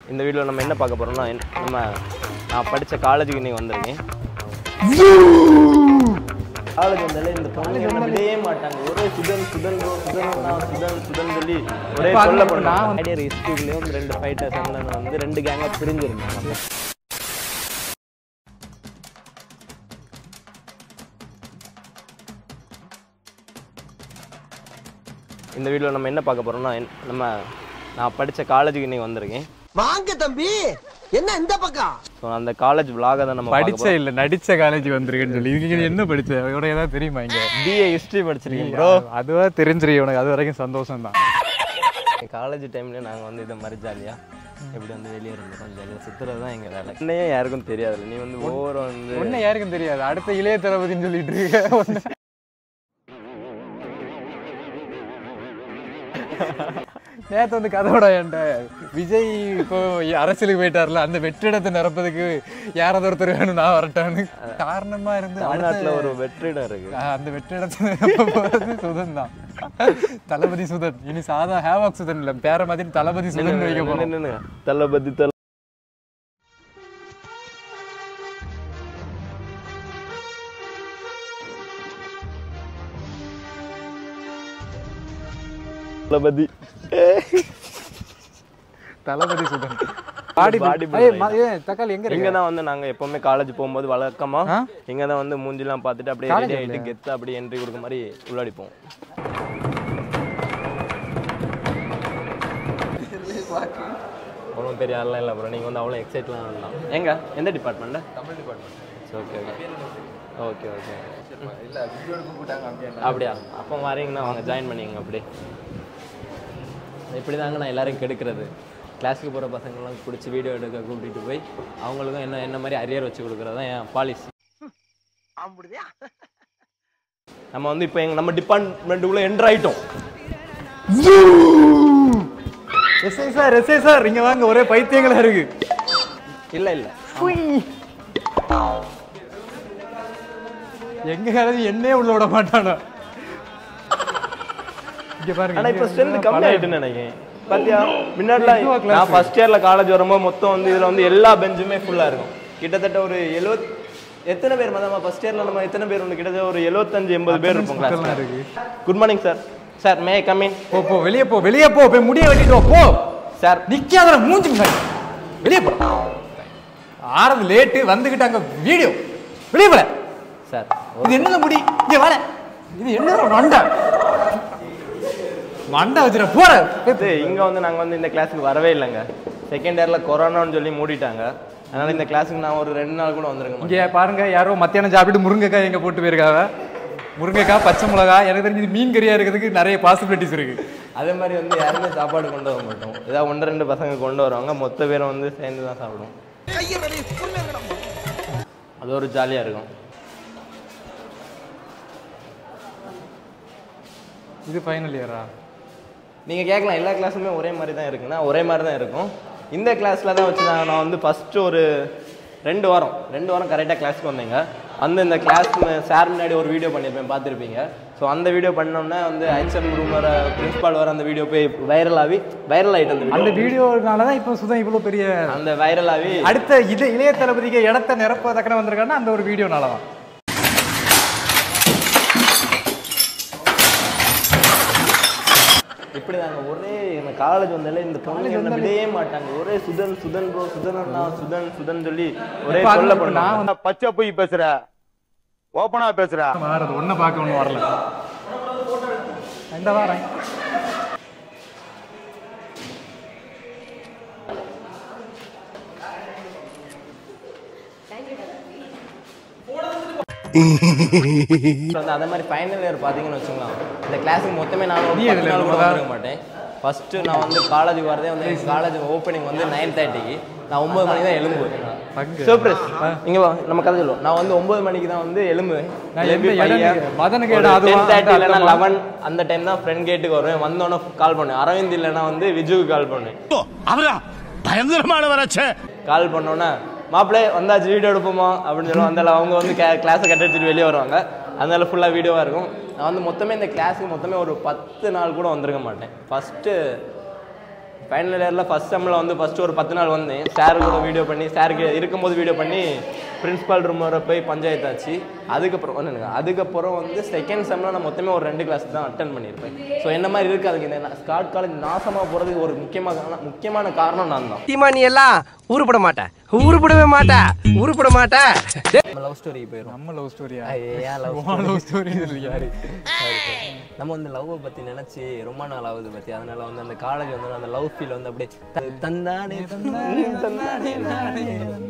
இந்த வீடியோவில் நம்ம என்ன பார்க்க போகிறோம்னா நம்ம நான் படித்த காலேஜுக்கு இன்னைக்கு வந்திருக்கேன் காலேஜ் வந்தாலே இந்த பொண்ணுங்க என்ன விடவே மாட்டாங்க ஒரே சுதன் சுதன் bro, சுதன் நான் சுதன் சுதன் சொல்லி ஒரே இப்ப அது சொல்ல மட்டும் நான் போனேன் ஐடியா ஹிஸ்ட்ரியிலையும் ரெண்டு ஃபைட்டர்ஸ் வந்து ரெண்டு கேங்காக பிரிஞ்சிருந்தாங்க இந்த வீடியோவில் நம்ம என்ன பார்க்க போகிறோம்னா நம்ம நான் படித்த காலேஜுக்கு இன்னைக்கு வந்திருக்கேன் வாங்க தம்பி என்ன இந்த பக்கம் ஸோ அந்த காலேஜ் vlog தான் நம்ம படிச்ச இல்ல நடிச்ச காலேஜ் வந்திருக்கேன்னு சொல்லி இதுக்கு என்ன படிச்ச உனக்கு ஏதாவது தெரியுமா இங்க பிஏ ஹிஸ்ட்ரி படிச்சிருக்கேன் ப்ரோ அதுவா தெரிஞ்சிருக்கு உனக்கு அது வரைக்கும் சந்தோஷம் தான் காலேஜ் டைம்ல நாங்க வந்து இந்த மாதிரி ஜாலியா எப்படி வந்து வெளியே இருந்தோம் ஜாலியாக சுத்துறது தான் எங்க வேலை என்னையே யாருக்கும் தெரியாதுல்ல நீ வந்து ஓவர் வந்து ஒன்னும் யாருக்கும் தெரியாது அடுத்த இளைய தளபதின்னு சொல்லிட்டு இருக்க ஒண்ணு. நேத்து வந்து கதோட என்கிட்ட விஜய் இப்போ அரசியலுக்கு போயிட்டார்ல அந்த வெற்றிடத்தை நிரப்பதுக்கு யாராவது ஒருத்தர் வேணும் நான் வரட்டான்னு காரணமா இருந்து தமிழ்நாட்டுல ஒரு வெற்றிடம் இருக்கு ஆஹ் அந்த வெற்றிடத்தை நிரப்ப போறது சுதன் தான் தளபதி சுதன் இனி சாதா ஹேவாக் சுதன் இல்ல பேர மாதிரி தளபதி சுதன் வைக்க போறோம் நின்னு, நின்னு. தளபதி தல தளபதி தளபதி சுதன் பாடி Body ஏய், builder ம- ஏய், தக்காளி எங்க இங்க இருக்கு தான் வந்து நாங்க எப்பவுமே காலேஜ் போகும்போது வழக்கமா ஆ? இங்க தான் வந்து மூஞ்சிலாம் பார்த்துட்டு அப்படியே College ரெடி ஆயிட்டு கெத்து அப்படியே என்ட்ரி கொடுக்க மாதிரி உள்ளாடிப்போம் அவ்வளோ பெரிய ஆள்லாம் இல்லை ப்ரோ நீங்கள் வந்து அவ்வளோ எக்ஸைட்லாம் பண்ணலாம் எங்க எந்த department Tamil department okay okay okay okay அப்படியா அப்போ வரீங்கன்னா அவங்க ஜாயின் பண்ணிங்க அப்படி இப்படி தாங்க நான் எல்லாரையும் கெடுக்கிறது கிளாஸுக்கு போகிற பசங்கள்லாம் பிடிச்சி வீடியோ எடுக்க கூட்டிகிட்டு போய் அவங்களுக்கும் என்ன என்ன மாதிரி அரியர் வச்சு கொடுக்குறது தான் என் பாலிசி அப்படியா நம்ம வந்து இப்போ எங்க நம்ம டிபார்ட்மெண்ட்டுக்குள்ளே என்ட்ரு ஆயிட்டோம் எஸ்ஐ சார் எஸ்ஐ சார் இங்க வாங்க ஒரே பைத்தியங்களா இருக்கு இல்லை இல்லை எங்க காலேஜ் என்னே உள்ள விட மாட்டானோ இங்க பாருங்க ஆனால் இப்போ இங்க ஸ்ட்ரென்த் கம்மி பல- ஆயிட்டுன்னு நினைக்கிறேன் பாத்தியா முன்னாடிலாம் இதுவா class? நான் ஃபர்ஸ்ட் இயர்ல காலேஜ் வரும்போது மொத்தம் வந்து இதுல வந்து எல்லா பெஞ்சுமே ஃபுல்லா இருக்கும் கிட்டத்தட்ட ஒரு எழுவத் எத்தனை பேர் மதமா ஃபர்ஸ்ட் இயர்ல நம்ம எத்தனை பேர் வந்து கிட்டத்தட்ட ஒரு எழுபத்தஞ்சு எண்பது பேர் இருப்போம் மக்கள்லாம் கிளாஸ்ல இருக்கு good morning sir sir may come in போ போ வெளிய போ வெளிய போ போய் முடிய வெட்டிட்டு வா, போ சார் நிக்காதடா மூஞ்சி முன்னாடி வெளிய போ ஆறது லேட்டு வந்துகிட்டு அங்க வீடியோ வெளிய போல சார் இது என்னல முடி இங்க வர இது என்ன மண்டை மண்டை வச்சுற போற இது இங்க வந்து நாங்க வந்து இந்த கிளாஸுக்கு வரவே இல்லைங்க செகண்ட் இயர்ல கொரோனான்னு சொல்லி மூடிட்டாங்க அதனால இந்த கிளாஸுக்கு நான் ஒரு ரெண்டு நாள் கூட வந்திருக்க மாட்டேன் இங்க பாருங்க யாரோ மத்தியானம் சாப்பிட்டு முருங்கைக்காய் எங்க போட்டு போயிருக்காங்க முருங்கைக்காய் பச்சை மிளகா எனக்கு தெரிஞ்சு இது மீன் கறியா இருக்கிறதுக்கு நிறைய பாசிபிலிட்டிஸ் இருக்கு அதே மாதிரி வந்து யாருமே சாப்பாடு கொண்டு வர மாட்டோம் ஏதாவது ஒன்று ரெண்டு பசங்க கொண்டு வருவாங்க மொத்த பேரும் வந்து சேர்ந்து தான் சாப்பிடுவோம் அது ஒரு ஜாலியாக இருக்கும் இது ஃபைனல் இயரா நீங்கள் கேட்கலாம் எல்லா கிளாஸுமே ஒரே மாதிரி தான் இருக்குன்னா ஒரே மாதிரி தான் இருக்கும் இந்த கிளாஸில் தான் வச்சு நான் நான் வந்து ஃபஸ்ட்டு ஒரு ரெண்டு வாரம் ரெண்டு வாரம் கரெக்டாக கிளாஸ்க்கு வந்தேங்க அந்த இந்த கிளாஸ் சார் முன்னாடி ஒரு வீடியோ பண்ணியிருப்பேன் பார்த்துருப்பீங்க ஸோ அந்த வீடியோ பண்ணோம்னா வந்து ஐச்சன் ரூம் வர பிரின்ஸ்பால் வர அந்த வீடியோ போய் வைரல் ஆகி வைரல் ஆகிட்டு அந்த அந்த video. வீடியோனால தான் இப்போ சுதன் இவ்வளோ பெரிய அந்த வைரல் ஆகி அடுத்த இது இளைய தளபதிக்கு இடத்த நிரப்ப தக்கன வந்திருக்காருன்னா அந்த ஒரு வீடியோனால தான் இப்படி தாங்க ஒரே இந்த காலேஜ் வந்தாலே இந்த பொண்ணுங்க என்ன விடவே மாட்டாங்க ஒரே சுதன் சுதன் ப்ரோ சுதன் அண்ணா சுதன் சுதன் சொல்லி ஒரே இப்ப அது சொல்ல இப்ப நான் பண்ணாங்க பச்சை போய் பேசுற ஓப்பனா பேசுற மாறது ஒன்றை பார்க்க ஒன்றும் வரல இந்த வாரம் வந்து அந்த மாதிரி ஃபைனல் இயர் பார்த்தீங்கன்னு வச்சுக்கலாம் இந்த கிளாஸுக்கு மொத்தமே நான் ஒரு நீ பத்து எதுல நாள் கூட இருக்க? வந்துருக்க மாட்டேன் ஃபஸ்ட்டு நான் வந்து காலேஜுக்கு வரதே வந்து காலேஜ் ஓப்பனிங் வந்து நைன் தேர்ட்டிக்கு நான் ஒம்பது மணிக்கு தான் எழும்புவேன் பங்கு. சூப்பர் இங்கே வா நம்ம கதை சொல்லுவோம் நான் வந்து ஒம்பது மணிக்கு தான் வந்து எழும்புவேன் நான் எந்த இடம் மதனுக்கு இடம் அதுவா? டென் தேர்ட்டி அந்த இல்லைன்னா அர்த்தமா? லெவன் அந்த டைம் தான் ஃப்ரெண்ட் கேட்டுக்கு வருவேன் வந்தோடனே கால் பண்ணுவேன் அரவிந்த் இல்லைன்னா வந்து விஜுக்கு கால் பண்ணுவேன் அவரா பயங்கரமானவராச்சே கால் பண்ணோன்னே மாப்பிள்ளை வந்தாச்சு வீடியோ எடுப்போமா அப்படின்னு சொல்லுவோம் அந்த அவங்க வந்து கிளாஸை கட்ட வச்சுட்டு வெளியே வருவாங்க அதனால ஃபுல்லாக வீடியோவாக இருக்கும் நான் வந்து மொத்தமே இந்த கிளாஸுக்கு மொத்தமே ஒரு பத்து நாள் கூட வந்திருக்க மாட்டேன் ஃபஸ்ட்டு ஃபைனல் இயரில் ஃபஸ்ட் செம்மில் வந்து ஃபஸ்ட்டு ஒரு பத்து நாள் வந்தேன் சார் கூட வீடியோ பண்ணி சாருக்கு இருக்கும்போது வீடியோ பண்ணி பிரின்ஸிபால் ரூம் வர போய் பஞ்சாயத்தாச்சு அதுக்கப்புறம் ஒன்றுங்க அதுக்கப்புறம் வந்து செகண்ட் செம்மில் நான் மொத்தமே ஒரு ரெண்டு கிளாஸ் தான் அட்டன் பண்ணியிருப்பேன் ஸோ என்ன மாதிரி இருக்காதுங்க இந்த ஸ்காட் காலேஜ் நாசமாக போகிறதுக்கு ஒரு முக்கியமான முக்கியமான காரணம் நான் தான் தீமா நீ எல்லாம் உருப்பட மாட்ட உருப்படவே மாட்ட உருப்பட மாட்ட நம்ம லவ் ஸ்டோரி போயிடும் நம்ம லவ் ஸ்டோரியா ஏன் லவ் லவ் ஸ்டோரி இல்லையா நம்ம வந்து லவ்வை பற்றி நினச்சி ரொம்ப நாள் ஆகுது பற்றி அதனால வந்து அந்த காலேஜ் வந்து அந்த லவ் ஃபீல் வந்து அப்படியே த- தந்தானே தந்தானே தந்தானே நானே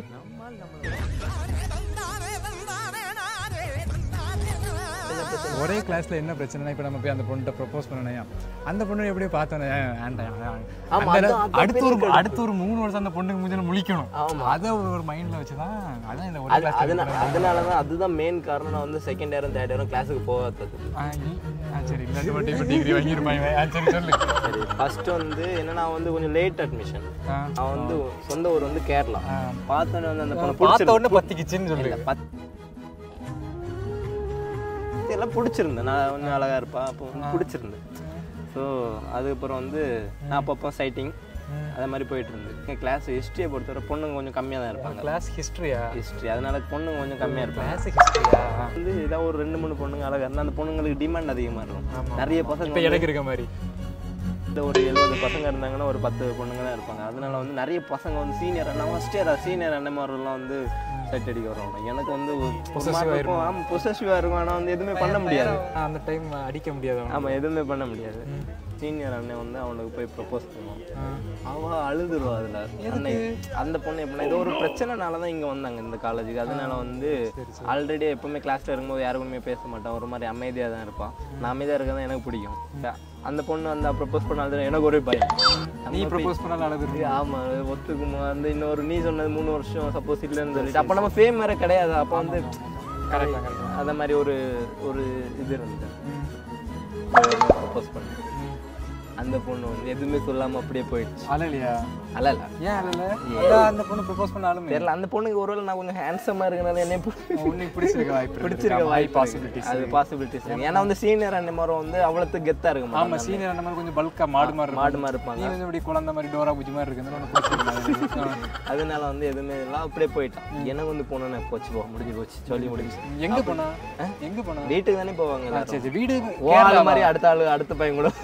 ஒரே கிளாஸ்ல என்ன பிரச்சனைனா இப்போ நம்ம போய் அந்த பொண்ணுகிட்ட ப்ரப்போஸ் பண்ணனையா அந்த பொண்ணு எப்படியோ பார்த்தோன்னே வேண்டாம் ஆமா, அந்த அதான் அதான் அடுத்த ஒரு பெரிய அடுத்த ஒரு மூணு வருஷம் அந்த பொண்ணுக்கு முடிஞ்சு முழிக்கணும் ஆமா. அதை ஒரு மைண்ட்ல வச்சு தான் அதான் இந்த ஒரே அது கிளாஸ் அதனால அதனால தான் அதுதான் மெயின் காரணம் நான் வந்து செகண்ட் இயரும் தேர்ட் இயரும் கிளாஸுக்கு போகாதது சரி இல்லாட்டி மட்டும் இப்போ டிகிரி வாங்கிருப்பாங்க ஆ, சரி சொல்லு சரி ஃபர்ஸ்ட் வந்து என்னன்னா வந்து கொஞ்சம் லேட் அட்மிஷன் ஆ. அவன் வந்து சொந்த ஊர் வந்து கேரளா பார்த்தோன்னே வந்து அந்த பொண்ணு பார்த்த பிடிச்சிருந்து உடனே பத்திக்கிச்சுன்னு சொல்லு இல்ல, பத் எல்லாம் பிடிச்சிருந்தேன் நான் கொஞ்சம் அழகா இருப்பா அப்போ வந்து பிடிச்சிருந்தேன் ஸோ அதுக்கப்புறம் வந்து நான் அப்பப்போ சைட்டிங் அதே மாதிரி போயிட்டு இருந்து எங்கள் கிளாஸ் ஹிஸ்ட்ரியை பொறுத்தவரை பொண்ணுங்க கொஞ்சம் கம்மியாக தான் இருப்பாங்க கிளாஸ் ஹிஸ்ட்ரியா ஹிஸ்ட்ரி அதனால பொண்ணுங்க கொஞ்சம் கம்மியாக இருப்பாங்க கிளாஸ் ஹிஸ்ட்ரியா வந்து ஏதாவது ஒரு ரெண்டு மூணு பொண்ணுங்க அழகா இருந்தால் அந்த பொண்ணுங்களுக்கு டிமாண்ட் அதிகமாக இருக்கும் நிறைய பசங்க இப்போ எனக்கு இருக்க மாதிரி இந்த ஒரு எழுபது பசங்க இருந்தாங்கன்னா ஒரு பத்து பொண்ணுங்க தான் இருப்பாங்க அதனால வந்து நிறைய பசங்க வந்து சீனியர் அண்ணா ஃபஸ்ட் இயர் சீனியர் அண்ணமாரெல்லாம் வந்து செட் அடிக்க வருவாங்க எனக்கு வந்து Possessive ஆ இருக்கும். ஆமாம் பொசசிவாக இருக்கும் ஆனால் வந்து எதுவுமே பண்ண முடியாது அந்த டைம் அடிக்க முடியாது அவனை. ஆமாம் எதுவுமே பண்ண முடியாது சீனியர் அண்ணன் வந்து அவனுக்கு போய் ப்ரப்போஸ் பண்ணுவான் அவ அழுதுருவா அதில் அன்னை அந்த பொண்ணு எப்படின்னா ஏதோ ஒரு பிரச்சனைனால தான் இங்கே வந்தாங்க இந்த காலேஜுக்கு அதனால வந்து ஆல்ரெடி எப்பவுமே கிளாஸில் இருக்கும்போது யாருக்குமே பேச மாட்டான் ஒரு மாதிரி அமைதியாக தான் இருப்பான் நான் அமைதியாக இருக்க தான் எனக்கு பிடிக்கும் அந்த பொண்ணு வந்து ப்ரப்போஸ் பண்ணாது எனக்கு ஒரே பயம் நீ ப்ரப்போஸ் பண்ணாலும் அழுது இது ஆமா ஒத்துக்குமா அந்த இன்னொரு நீ சொன்னது மூணு வருஷம் சப்போஸ் இல்லைன்னு சொல்லிட்டு அப்போ நம்ம ஃபேம் வேற கிடையாது அப்போ வந்து அந்த மாதிரி ஒரு ஒரு இது இருந்தது ப்ரப்போஸ் பண்ணேன் அந்த பொண்ணு வந்து எதுவுமே சொல்லாம அப்படியே போயிடுச்சு அழலையா அல்ல ஏன் அழல அதான் அந்த பொண்ணு ப்ரப்போஸ் பண்ணாலுமே தெரியல அந்த பொண்ணுக்கு ஒருவேளை நான் கொஞ்சம் ஹேண்ட்ஸமா இருக்கனால என்ன உன்னைக்கு பிடிச்சிருக்க வாய்ப்பு பிடிச்சிருக்க வாய்ப்பு பாசிபிலிட்டிஸ் அது பாசிபிலிட்டிஸ் ஏன்னா வந்து சீனியர் அண்ணன் மரம் வந்து அவ்வளோத்துக்கு கெத்தா இருக்க ஆமா மாட்டாங்க சீனியர் அந்த மாதிரி கொஞ்சம் பல்கா மாடு மாதிரி மாடு இருக்கும். மாதிரி நீ இருப்பாங்க கொஞ்சம் இப்படி குழந்தை மாதிரி டோரா பூச்சி மாதிரி இருக்கு உனக்கு பிடிச்சிருக்கு அதனால வந்து எதுவுமே எல்லாம் அப்படியே போயிட்டான் எனக்கு வந்து போனோன்னு போச்சு போ முடிஞ்சு போச்சு சொல்லி முடிஞ்சு எங்க போனா எங்க போனா வீட்டுக்கு தானே போவாங்க எல்லாரும். சரி சரி வீடு ஓ ஆளு மாதிரி அடுத்த ஆளு அடுத்த பையன் கூட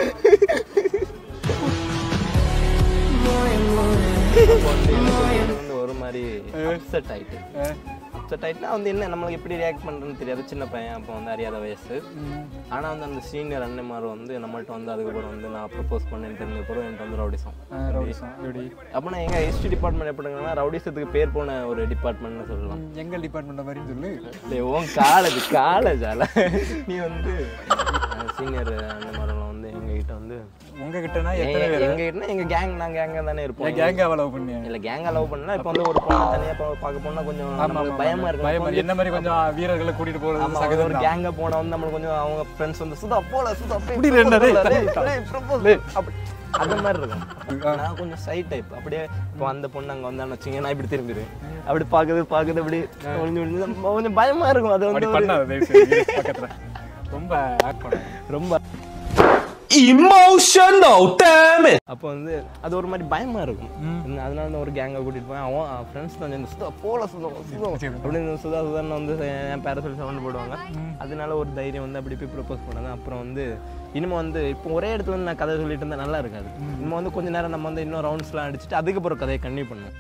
அப்போ வந்து எனக்கு வந்து ஒரு மாதிரி அப்செட் ஆயிட்டு அப்செட் ஆயிட்டுனா வந்து என்ன நம்மளுக்கு எப்படி ரியாக்ட் பண்றதுன்னு தெரியாது சின்ன பையன் அப்போ வந்து அறியாத வயசு ஆனா வந்து அந்த சீனியர் அண்ணன்மார் வந்து நம்மள்ட்ட வந்து அதுக்கப்புறம் வந்து நான் ப்ரப்போஸ் பண்ணேன்னு தெரிஞ்சப்பறம் என்கிட்ட வந்து ரவுடிசம் ரவுடிசம் எப்படி அப்போ நான் எங்க ஹிஸ்ட்ரி டிபார்ட்மெண்ட் எப்படிங்கன்னா ரவுடிசத்துக்கு பேர் போன ஒரு டிபார்ட்மெண்ட்னு சொல்லலாம் எங்க டிபார்ட்மெண்ட் மாதிரி சொல்லு டேய், உன் காலேஜ் காலேஜால நீ வந்து சீனியர் அந்த மாதிரிலாம் வந்து எங்ககிட்ட வந்து உங்க கிட்டனா எங்க எத்தனை பேர் எங்ககிட்ட எங்க கேங் நாங்க கேங்க தானே இருப்போம் கேங்க அவ்வளவு பண்ணியா இல்ல கேங் அலோவ் பண்ணா இப்போ வந்து ஒரு பொண்ணை தனியா பா- பார்க்க போனா கொஞ்சம் நம்மளுக்கு பயமா இருக்கும் பயமா அப்போ என்ன மாதிரி கொஞ்சம் வீரர்களை கூட்டிட்டு போறது ஆமா, சகஜம் ஒரு கேங்க போனா வந்து நம்மளுக்கு கொஞ்சம் அவங்க ஃப்ரெண்ட்ஸ் வந்து சுதா போல சுதா போய் இப்படி ரெண்டா, டேய், propose டேய், பண்ணல, டேய், propose பண்ணு. அப்படி அந்த மாதிரி இருக்கும் நான் கொஞ்சம் சை டைப் அப்படியே இப்போ அந்த பொண்ணு அங்க வந்தான்னு வச்சுங்க நான் இப்படி திரும்பிடுவேன் அப்படி பாக்குது பாக்குது அப்படி ஒளிஞ்சு ஒளிஞ்சு நம்ம கொஞ்சம் பயமா இருக்கும் அது அப்படி வந்து ஒரு- பண்ணாத தயவு செய்து, இரு பக்கத்துல ரொம்ப ஆக்ட் பண்ண ரொம்ப Emotional, damn it! அப்போ வந்து அது ஒரு மாதிரி பயமா இருக்கும் இந்த- அதனால தான் ஒரு கேங்கை கூட்டிட்டு போய் அவன் ஃப்ரெண்ட்ஸ் தான் சேர்ந்து சுதா போல சுதா சுதா அப்படின்னு சுதா சுதான்னு வந்து என் பேர சொல்லி சவுண்ட் போடுவாங்க அதனால ஒரு தைரியம் வந்து அப்படி போய் ப்ரப்போஸ் பண்ணாங்க அப்புறம் வந்து இனிமே வந்து இப்போ ஒரே இடத்துல வந்து நான் கதை சொல்லிட்டு இருந்தா நல்லா இருக்காது இனிமே வந்து கொஞ்ச நேரம் நம்ம வந்து இன்னும் ரவுண்ட்ஸ்லாம் அடிச்சுட்டு அதுக்கப்புறம் கதையை கன்டினியூ பண்ணுவோம்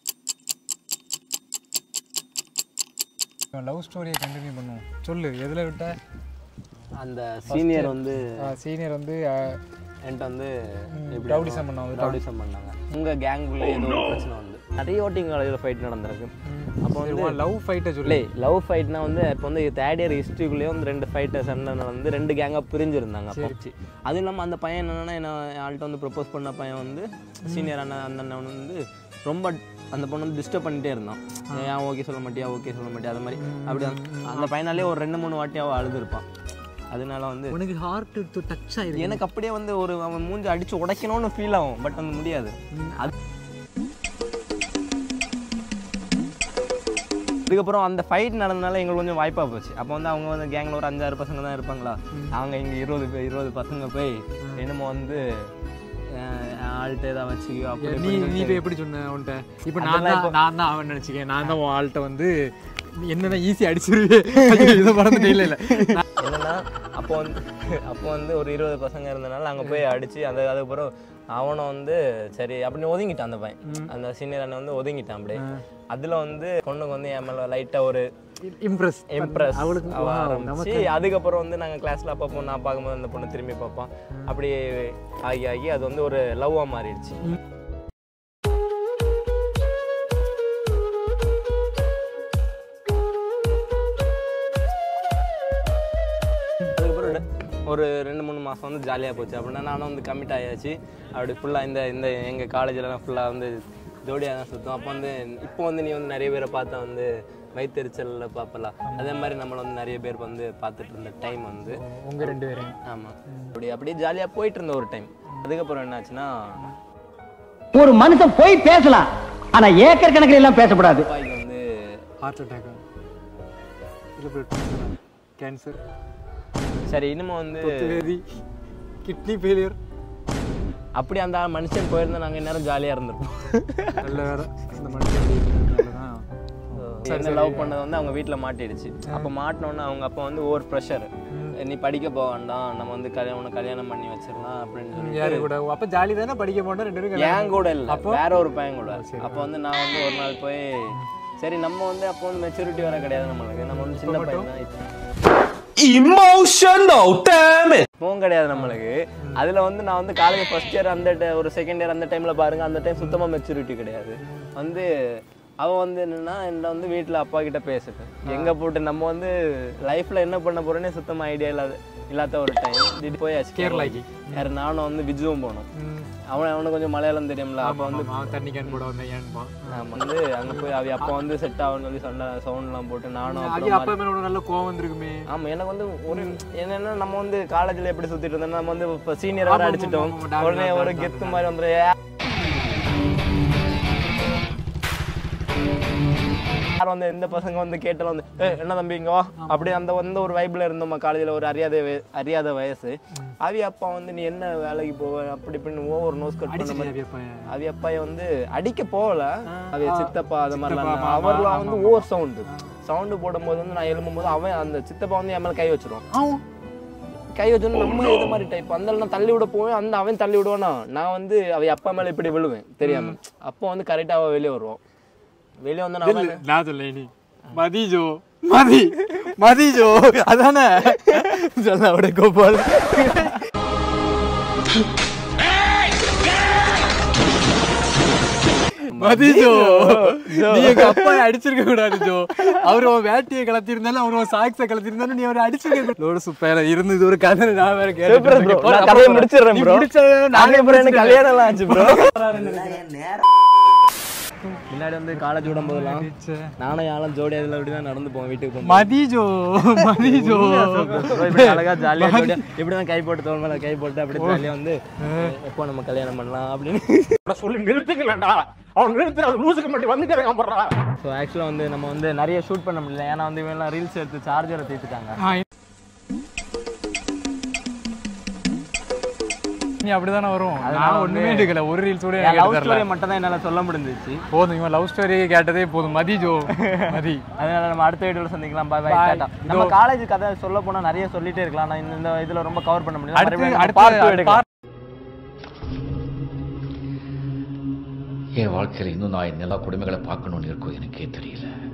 லவ் ஸ்டோரியை கண்டினியூ பண்ணுவோம் சொல்லு எதுல விட்ட அந்த சீனியர் வந்து சீனியர் வந்து என்கிட்ட வந்து எப்படி ரவுடிசம் பண்ணாங்க ரவுடிசம் பண்ணாங்க உங்க கேங்குள்ள ஏதோ ஒரு பிரச்சனை வந்து நிறைய ஓட்டிங் காலேஜில் ஃபைட் நடந்திருக்கு அப்போ வந்து லவ் ஃபைட்டை சொல்லு இல்லை லவ் ஃபைட்னா வந்து இப்போ வந்து தேர்ட் இயர் ஹிஸ்ட்ரிக்குள்ளேயே வந்து ரெண்டு ஃபைட்டர் சண்டை நடந்து ரெண்டு கேங்காக பிரிஞ்சிருந்தாங்க அப்போ அதுவும் இல்லாமல் அந்த பையன் என்னன்னா என்ன ஆள்கிட்ட வந்து ப்ரப்போஸ் பண்ண பையன் வந்து சீனியர் அண்ணன் அந்த அண்ணன் வந்து ரொம்ப அந்த பொண்ணு வந்து டிஸ்டர்ப் பண்ணிட்டே இருந்தான் ஏன் ஓகே சொல்ல மாட்டியா ஓகே சொல்ல மாட்டியா அது மாதிரி அப்படி அந்த- அந்த பையனாலே ஒரு ரெண்டு மூணு வாட்டி அவள் அழுதுருப்பான் அதனால வந்து உனக்கு ஹார்ட் டச் ஆயிருக்கு எனக்கு அப்படியே வந்து ஒரு அவன் மூஞ்சி அடிச்சு உடைக்கணும்னு ஃபீல் ஆகும் பட் வந்து முடியாது அது அதுக்கப்புறம் அந்த ஃபைட் நடந்தனால எங்களுக்கு கொஞ்சம் வாய்ப்பாக போச்சு அப்போ வந்து அவங்க வந்து கேங்கில் ஒரு அஞ்சாறு பசங்க தான் இருப்பாங்களா அவங்க இங்கே இருபது பேர் இருபது பசங்க போய் என்னமோ வந்து அஹ், ஆள்கிட்ட ஏதாவது வச்சுக்கோ அப்படி நீ இப்படின்னு நீ இப்போ எப்படி சொன்ன உன்ட்ட இப்போ நான் தான் நான் தான் அவன் நினச்சிக்கேன் நான் தான் உன் ஆள்கிட்ட வந்து நீ என்னன்னா ஈஸி அடிச்சிருவேன் இதை மறந்துட்டு இல்லை இல்லை என்னன்னா அப்போ வந்து அப்போ வந்து ஒரு இருபது பசங்க இருந்தனால அங்கே போய் அடிச்சு அந்த அதுக்கப்புறம் அவனை வந்து சரி அப்படின்னு ஒதுங்கிட்டான் அந்த பையன் அந்த சீனியர் அண்ணன் வந்து ஒதுங்கிட்டான் அப்படியே அதில் வந்து பொண்ணுக்கு வந்து என் மேலே லைட்டாக ஒரு இம்ப்ரெஸ் இம்ப்ரெஸ் அவளுக்கு அவ wow, ஆரம்பிச்சு அதுக்கப்புறம் வந்து நாங்கள் கிளாஸில் அப்பப்போ நான் பார்க்கும்போது அந்த பொண்ணு திரும்பி பார்ப்போம் அப்படி ஆகி ஆகி அது வந்து ஒரு லவ்வாக மாறிடுச்சு அதுக்கப்புறம் ரெ- ஒரு ரெண்டு மூணு மாதம் வந்து ஜாலியாக போச்சு அப்படின்னா நானும் வந்து கமிட் ஆயாச்சு அப்படி ஃபுல்லாக இந்த இந்த எங்கள் காலேஜிலலாம் ஃபுல்லாக வந்து ஜோடியாக தான் சுற்றும் அப்போ வந்து இப்போ வந்து நீ வந்து நிறைய பேரை பார்த்தா வந்து வயிற்றுச்சலில் பார்ப்பலாம் அதே மாதிரி நம்மளை வந்து நிறைய பேர் வந்து பார்த்துட்டு இருந்த டைம் வந்து உங்க ரெண்டு பேரும் ஆமாம் அப்படி அப்படியே ஜாலியாக போயிட்டு இருந்த ஒரு டைம் அதுக்கப்புறம் என்னாச்சுன்னா ஒரு மனுஷன் போய் பேசலாம் ஆனா ஏக்கர் கணக்கில் எல்லாம் பேசக்கூடாது அப்பாய்க்கு வந்து ஹார்ட் அட்டாக் இல்லை கேன்சர் சரி இனிமே வந்து வேதி கிட்னி ஃபெயிலியர் அப்படி அந்த மனுஷன் போயிருந்தா நாங்கள் இந்நேரம் ஜாலியாக இருந்திருப்போம் நல்ல வேற இந்த மனுஷன் அப்படி இருக்கிறதுனால தான் என்ன லவ் பண்ணது வந்து அவங்க வீட்டில் மாட்டிடுச்சு அப்போ மாட்டினோன்னே அவங்க அப்பா வந்து ஓவர் ப்ரெஷர் நீ படிக்க போக வேண்டாம் நம்ம வந்து கல்யாணம் உனக்கு கல்யாணம் பண்ணி வச்சிடலாம் அப்படின்னு சொல்லி யாரு கூட அப்ப ஜாலி தானே படிக்க போனா ரெண்டு பேரும் என் கூட இல்லை வேற ஒரு பையன் கூட அப்போ வந்து நான் வந்து ஒரு நாள் போய் சரி நம்ம வந்து அப்போ வந்து மெச்சூரிட்டி வர கிடையாது நம்மளுக்கு நம்ம வந்து சின்ன பையன் தான் இப்போ Emotional damn it இப்பவும் கிடையாது நம்மளுக்கு அதுல வந்து நான் வந்து காலேஜ் ஃபர்ஸ்ட் இயர் அந்த ti- ஒரு செகண்ட் இயர் அந்த டைம்ல பாருங்க அந்த டைம் சுத்தமா மெச்சூரிட்டி கிடையாது வந்து அவ வந்து என்னன்னா என்ன வந்து வீட்ல அப்பா கிட்ட பேசிட்டு எங்க போட்டு நம்ம வந்து லைஃப்ல என்ன பண்ண போறோன்னே சுத்தமா ஐடியா இல்லாத இல்லாத ஒரு டைம் திடீர் போயாச்சு கேரளாக்கு. யாரு நானும் வந்து விஜுவும் போனோம் அவன் அவனுக்கு கொஞ்சம் மலையாளம் தெரியும்ல அப்ப வந்து அவன் தண்ணி கேன் போட வந்தேன் ஏன்பா நான் வந்து அங்க போய் அவ அப்பா வந்து செட் ஆகும்னு சொல்லி சண்டை சவுண்ட் எல்லாம் போட்டு நானும் அது அப்புறம் அப்பா மேல உனக்கு நல்ல கோவம் வந்திருக்குமே ஆமா எனக்கு வந்து ஒரு என்னன்னா நம்ம வந்து காலேஜ்ல எப்படி சுத்திட்டு இருந்தோம் நம்ம வந்து இப்போ சீனியர் வேற ஆமா, அடிச்சிட்டோம் ஆமா, ஆமா, உடனே டாக்டர், ஒரு டாக்டர், கெத்து மாதிரி வந்துரு யார் வந்து எந்த பசங்க வந்து கேட்டாலும் வந்து "ஏய், என்ன தம்பி இங்க வா அப்படி அந்த வந்து ஒரு வைப்ல இருந்தோம் காலேஜ்ல ஒரு அறியாத வய- அறியாத வயசு அவி அப்பா வந்து நீ என்ன வேலைக்கு போவ அப்படி இப்படின்னு ஓவர் நோஸ் கட் பண்ண மாதிரி அடிச்சிட்டு அப்பா அவி அப்பாய வந்து அடிக்க போகல அவிய சித்தப்பா அது மாதிரிலாம் சித்தப்பா, இருந்தாங்க. மாமா, அவர்லாம் ஆமா, வந்து ஆமா. ஓவர் சவுண்டு சவுண்டு போடும்போது வந்து நான் எழும்பும்போது அவன் அந்த சித்தப்பா வந்து என் மேல கை வச்சிருவான் கை வச்சோன்னு நம்ம இது மாதிரி டைப் அந்த நான் தள்ளி விட போவேன் அந்த அவன் தள்ளி விடுவானா நான் வந்து அவ அப்பா மேல இப்படி விழுவேன் தெரியாம அப்போ வந்து கரெக்டா அவ வெளியே வருவான் வெளியே வந்து நான் அவன் நான் சொல்ல நீ மதி ஜோ மதி மதி ஜோ அதானே சொல்ல அவட கோபால் மதி ஜோ நீ எங்க அப்பா அடிச்சிருக்க கூடாது ஜோ அவர் உன் வேட்டியை கலத்திருந்தாலும் அவர் உன் சாக்ஸை கலத்திருந்தாலும் நீ அவரை அடிச்சிருக்க லோடு சூப்பர் இருந்து இது ஒரு கதை நான் வேற Super bro. நான் கதையை முடிச்சிடுறேன் bro. நானே அப்புறம் எனக்கு கல்யாணம் எல்லாம் ஆச்சு ப்ரோ முன்னாடி வந்து காலேஜ் விடும் போதெல்லாம் நானும் யாரும் ஜோடியா இதுல அப்படிதான் நடந்து போவேன் வீட்டுக்கு போகும்போது மதி ஜோ மதி ஜோ bro, இப்படி அழகா ஜாலியா ஜோடியா இப்படிதான் கை போட்டு தோல் மேல கை போட்டு அப்படியே ஜாலியா வந்து எப்போ நம்ம கல்யாணம் பண்ணலாம் அப்படின்னு சொல்லி நிறுத்துக்கலடா அவன் நிறுத்துற அது லூசுக்கு மட்டும் வந்துட்டு போடுறா ஸோ ஆக்சுவலாக வந்து நம்ம வந்து நிறைய ஷூட் பண்ண முடியல ஏன்னா வந்து இவெல்லாம் ரீல்ஸ் எடுத்து சார்ஜரை தீர்த்துட்டாங்க நீ அப்படிதானே வரும் நான் ஒண்ணுமே எடுக்கல ஒரு ரீல்ஸ் கூட என் எனக்கு லவ் எடுத்து தரல ஸ்டோரியை மட்டும் தான் என்னால் சொல்ல முடிஞ்சிச்சு போதும் இவன் லவ் ஸ்டோரி கேட்டதே போதும் மதி ஜோ மதி அதனால நம்ம அடுத்த வீடியோவில் சந்திக்கலாம் பாய் பாய் Bye. டாடா நம்ம காலேஜ் கதை சொல்ல போனா நிறைய சொல்லிட்டே இருக்கலாம் நான் இந்த- இந்த இதுல ரொம்ப கவர் பண்ண முடியல அடுத்து மறுபடியும் அடுத்து part two எடுக்கலாம். என் வாழ்க்கையில் இன்னும் நான் எல்லா கொடுமைகளை பார்க்கணும்னு இருக்கோ எனக்கே தெரியல